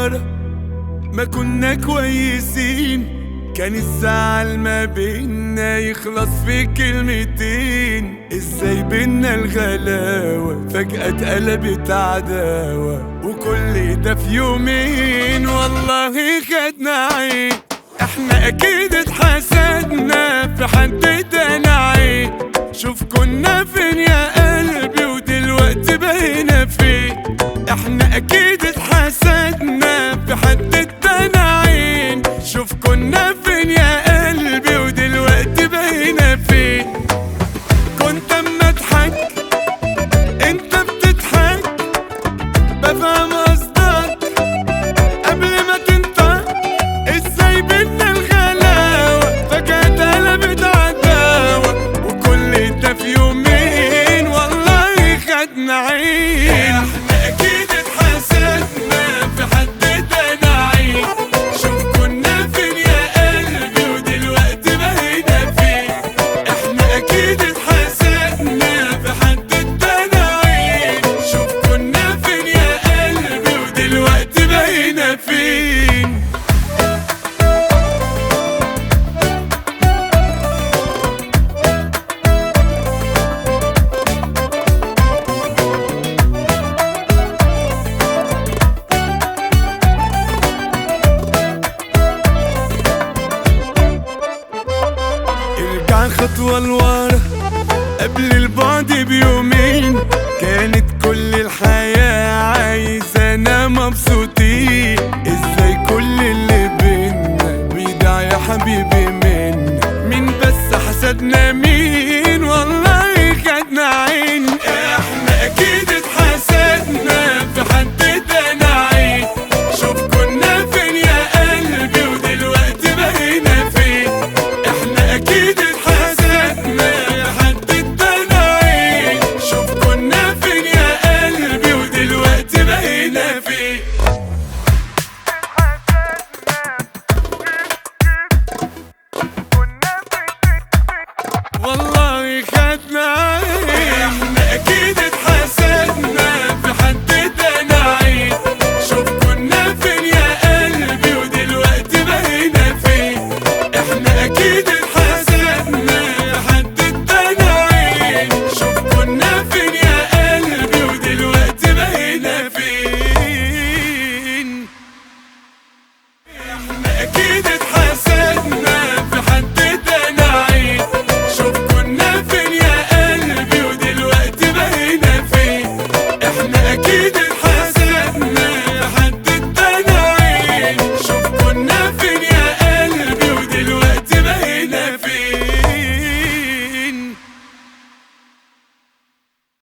ورا ما كنا كويسين كان الزعل ما بينا يخلص في كلمتين ازاي بينا الغلاوة فجأة اتقلبت عداوة وكل ده في يومين والله خدنا عين احنا اكيد اتحسدنا في حد تاني عين شوف كنا فين يا قلبي ودلوقتي بقينا فين احنا اكيد اتحسدنا في حد تاني عين شوف كنا فين يا قلبي ودلوقتي بقينا فين كنت اما اضحك انت بتضحك بفهم قصدك قبل ما تنطق ازاي بينا الغلاوة فجأة اتقلبت عداوة وكل ده في يومين والله خدنا عين احنا اكيد اتحسدنا في حد تاني عين شوف كنا فين يا قلبي ودلوقتي بقينا فين احنا اكيد اتحسدنا في حد تاني عين شوف كنا فين يا قلبي ودلوقتي بقينا فين ارجع خطوة لورا قبل البعد بيومين كانت كل الحياة عايزانا مبسوطين ازاي كل اللي بينا بيضيع يا حبيبي منا مين بس حسدنا مين